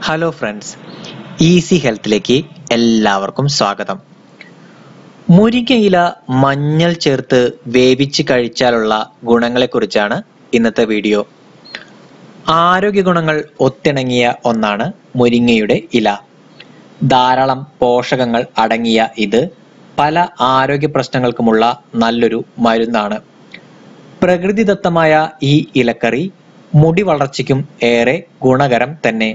hello friends easy ഹെൽത്തിലേക്ക് എല്ലാവർക്കും സ്വാഗതം മുരിങ്ങയില മഞ്ഞൾ ചേർത്ത് വേവിച്ച് കഴിച്ചാലുള്ള ഗുണങ്ങളെക്കുറിച്ചാണ് ഇന്നത്തെ വീഡിയോ ആരോഗ്യ ഗുണങ്ങൾ ഒത്തിണങ്ങിയ ഒന്നാണ് മുരിങ്ങയുടെ ഇല ധാരാളം പോഷകങ്ങൾ അടങ്ങിയ ഇത് പല ആരോഗ്യ പ്രശ്നങ്ങൾക്കുമുള്ള നല്ലൊരു മരുന്നാണ് പ്രകൃതിദത്തമായ ഈ ഇലക്കറി മുടി വളർച്ചയ്ക്കും ഏറെ ഗുണകരം തന്നെ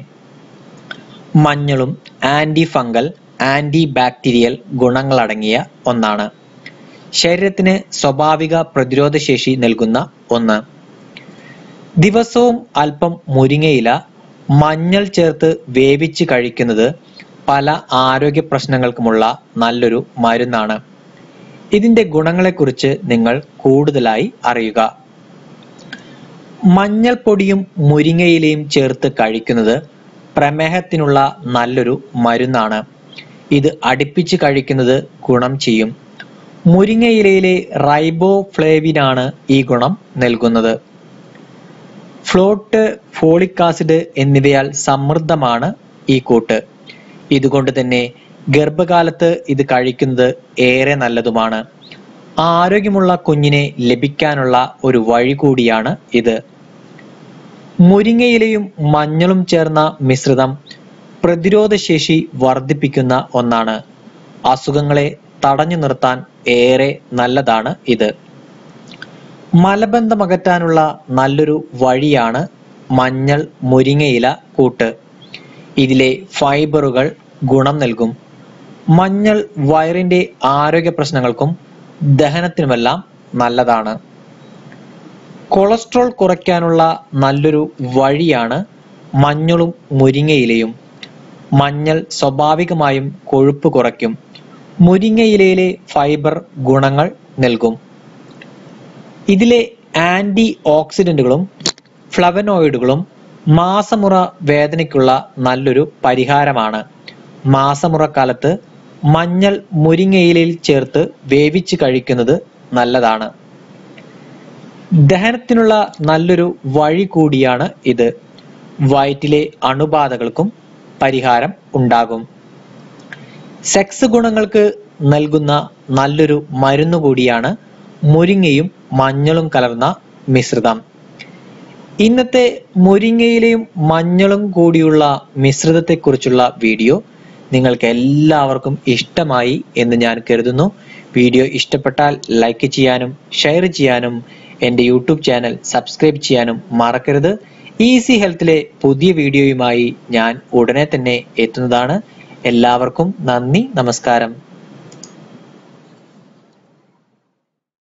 മഞ്ഞളും ആന്റി ഫംഗൽ ആന്റി ബാക്ടീരിയൽ ഗുണങ്ങളടങ്ങിയ ഒന്നാണ് ശരീരത്തിന് സ്വാഭാവിക പ്രതിരോധശേഷി നൽകുന്ന ഒന്ന് ദിവസവും അല്പം മുരിങ്ങയില മഞ്ഞൾ ചേർത്ത് വേവിച്ച് കഴിക്കുന്നത് പല ആരോഗ്യ പ്രശ്നങ്ങൾക്കുമുള്ള നല്ലൊരു മരുന്നാണ് ഇതിന്റെ ഗുണങ്ങളെക്കുറിച്ച് നിങ്ങൾ കൂടുതലായി അറിയുക മഞ്ഞൾപ്പൊടിയും മുരിങ്ങയിലയും ചേർത്ത് കഴിക്കുന്നത് പ്രമേഹത്തിനുള്ള നല്ലൊരു മരുന്നാണ് ഇത് അടുപ്പിച്ച് കഴിക്കുന്നത് ഗുണം ചെയ്യും മുരിങ്ങയിലയിലെ റൈബോ ഫ്ലേവിനാണ് ഈ ഗുണം നൽകുന്നത് ഫ്ലോട്ട് ഫോളിക് ആസിഡ് എന്നിവയാൽ സമൃദ്ധമാണ് ഈ കൂട്ട് ഇതുകൊണ്ട് തന്നെ ഗർഭകാലത്ത് ഇത് കഴിക്കുന്നത് ഏറെ നല്ലതുമാണ് ആരോഗ്യമുള്ള കുഞ്ഞിനെ ലഭിക്കാനുള്ള ഒരു വഴി കൂടിയാണ് ഇത് മുരിങ്ങയിലയും മഞ്ഞളും ചേർന്ന മിശ്രിതം പ്രതിരോധശേഷി വർദ്ധിപ്പിക്കുന്ന ഒന്നാണ് അസുഖങ്ങളെ തടഞ്ഞു നിർത്താൻ ഏറെ നല്ലതാണ് ഇത് മലബന്ധമകറ്റാനുള്ള നല്ലൊരു വഴിയാണ് മഞ്ഞൾ മുരിങ്ങയില കൂട്ട് ഇതിലെ ഫൈബറുകൾ ഗുണം നൽകും മഞ്ഞൾ വയറിന്റെ ആരോഗ്യ പ്രശ്നങ്ങൾക്കും ദഹനത്തിനുമെല്ലാം നല്ലതാണ് കൊളസ്ട്രോൾ കുറയ്ക്കാനുള്ള നല്ലൊരു വഴിയാണ് മഞ്ഞളും മുരിങ്ങയിലയും മഞ്ഞൾ സ്വാഭാവികമായും കൊഴുപ്പ് കുറയ്ക്കും മുരിങ്ങയിലയിലെ ഫൈബർ ഗുണങ്ങൾ നൽകും ഇതിലെ ആന്റി ഓക്സിഡന്റുകളും ഫ്ലവനോയിഡുകളും മാസമുറ വേദനയ്ക്കുള്ള നല്ലൊരു പരിഹാരമാണ് മാസമുറ കാലത്ത് മഞ്ഞൾ മുരിങ്ങയിലയിൽ ചേർത്ത് വേവിച്ച് കഴിക്കുന്നത് നല്ലതാണ് ദഹനത്തിനുള്ള നല്ലൊരു വഴി കൂടിയാണ് ഇത് വയറ്റിലെ അണുബാധകൾക്കും പരിഹാരം ഉണ്ടാകും സെക്സ് ഗുണങ്ങൾക്ക് നൽകുന്ന നല്ലൊരു മരുന്ന് കൂടിയാണ് മുരിങ്ങയും മഞ്ഞളും കലർന്ന മിശ്രിതം ഇന്നത്തെ മുരിങ്ങയിലെയും മഞ്ഞളും കൂടിയുള്ള മിശ്രിതത്തെക്കുറിച്ചുള്ള വീഡിയോ നിങ്ങൾക്ക് എല്ലാവർക്കും ഇഷ്ടമായി എന്ന് ഞാൻ കരുതുന്നു വീഡിയോ ഇഷ്ടപ്പെട്ടാൽ ലൈക്ക് ചെയ്യാനും ഷെയർ ചെയ്യാനും എൻ്റെ യൂട്യൂബ് ചാനൽ സബ്സ്ക്രൈബ് ചെയ്യാനും മറക്കരുത് ഈസി ഹെൽത്തിലെ പുതിയ വീഡിയോയുമായി ഞാൻ ഉടനെ തന്നെ എത്തുന്നതാണ് എല്ലാവർക്കും നന്ദി നമസ്കാരം